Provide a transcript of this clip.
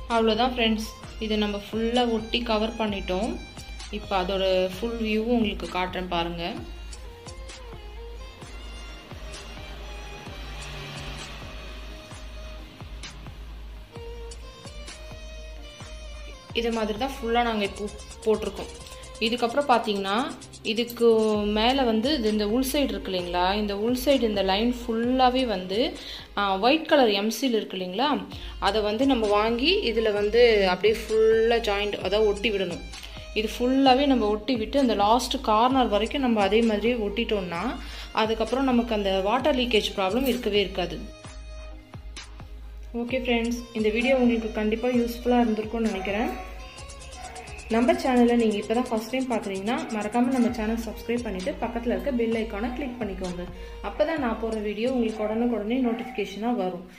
அவ்வளோதான் ஃப்ரெண்ட்ஸ் இதை நம்ம ஃபுல்லாக ஒட்டி கவர் பண்ணிட்டோம் இப்போ அதோட ஃபுல் வியூவும் உங்களுக்கு காட்டுறேன் பாருங்கள் இது மாதிரி தான் ஃபுல்லாக நாங்கள் இப்போ போட்டிருக்கோம் இதுக்கப்புறம் பார்த்தீங்கன்னா இதுக்கு மேலே வந்து இது இந்த உள் சைடு இருக்கு இல்லைங்களா இந்த உள் சைடு இந்த லைன் ஃபுல்லாகவே வந்து ஒயிட் கலர் எம்சில் இருக்கு இல்லைங்களா அதை வந்து நம்ம வாங்கி இதில் வந்து அப்படியே ஃபுல்லாக ஜாயிண்ட் அதாவது ஒட்டி விடணும் இது ஃபுல்லாகவே நம்ம ஒட்டி விட்டு அந்த லாஸ்ட் கார்னர் வரைக்கும் நம்ம அதே மாதிரி ஒட்டிட்டோம்னா அதுக்கப்புறம் நமக்கு அந்த வாட்டர் லீக்கேஜ் ப்ராப்ளம் இருக்கவே இருக்காது ஓகே ஃப்ரெண்ட்ஸ் இந்த வீடியோ உங்களுக்கு கண்டிப்பாக யூஸ்ஃபுல்லாக இருந்திருக்கும்னு நினைக்கிறேன் நம்ம சேனலை நீங்கள் இப்போ தான் ஃபஸ்ட் டைம் பார்க்குறீங்கன்னா மறக்காமல் நம்ம சேனல் சப்ஸ்கிரைப் பண்ணிவிட்டு பக்கத்தில் இருக்க பெல் ஐக்கானை கிளிக் பண்ணிக்கோங்க அப்போ தான் நான் போகிற வீடியோ உங்களுக்கு உடனுக்குடனே நோட்டிஃபிகேஷனாக வரும்